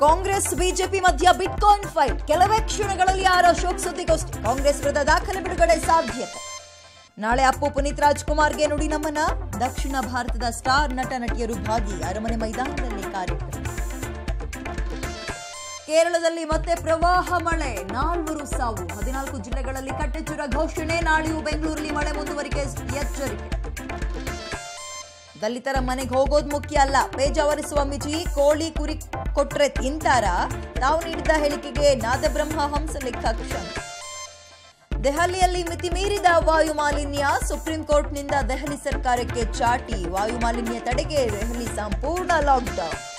Congress BJP ಮಧ್ಯ bitcoin fight ಕೆಲವೇ ಕ್ಷಣಗಳಲ್ಲಿ ಆರ್ ಅಶೋಕ್ ಸುದ್ದಿಗೋಷ್ಠಿ ಕಾಂಗ್ರೆಸ್ ವಿರುದ್ಧ ದಾಖಲೆ ಬಿಡುಗಡೆ ಸಾಧ್ಯತೆ ನಾಳೆ ಅಪ್ಪು ಪುನೀತ್ ರಾಜ್ಕುಮಾರ್ಗೆ ನುಡಿ ನಮನ ದಕ್ಷಿಣ ಭಾರತದ ಸ್ಟಾರ್ ನಟ ನಟಿಯರು ಭಾಗಿ ಅರಮನೆ ಮೈದಾನದಲ್ಲಿ ಕಾರ್ಯಕ್ರಮ ಕೇರಳದಲ್ಲಿ ಮತ್ತೆ ಪ್ರವಾಹ ಮಳೆ ನಾಲ್ವರು ಸಾವು ಹದಿನಾಲ್ಕು ಜಿಲ್ಲೆಗಳಲ್ಲಿ ಕಟ್ಟೆಚ್ಚರ ಘೋಷಣೆ ನಾಳೆಯೂ ಬೆಂಗಳೂರಲ್ಲಿ ಮಳೆ ಮುಂದುವರಿಕೆ ಎಚ್ಚರಿಕೆ ದಲಿತರ ಮನೆಗೆ ಹೋಗೋದು ಮುಖ್ಯ ಅಲ್ಲ ಬೇಜಾವರಿಸುವ ಮಿಜಿ ಕೋಳಿ ಕುರಿ ಕೊಟ್ರೆ ತಿಂತಾರ ತಾವು ನೀಡಿದ ಹೇಳಿಕೆಗೆ ನಾದಬ್ರಹ್ಮ ಹಂಸಲೇಖ ಕ್ಷಮೆ ದೆಹಲಿಯಲ್ಲಿ ಮಿತಿ ಮೀರಿದ ವಾಯು ಮಾಲಿನ್ಯ ಸುಪ್ರೀಂ ಕೋರ್ಟ್ನಿಂದ ದೆಹಲಿ ಸರ್ಕಾರಕ್ಕೆ ಚಾಟಿ ವಾಯು ಮಾಲಿನ್ಯ ತಡೆಗೆ ದೆಹಲಿ ಸಂಪೂರ್ಣ ಲಾಕ್ಡೌನ್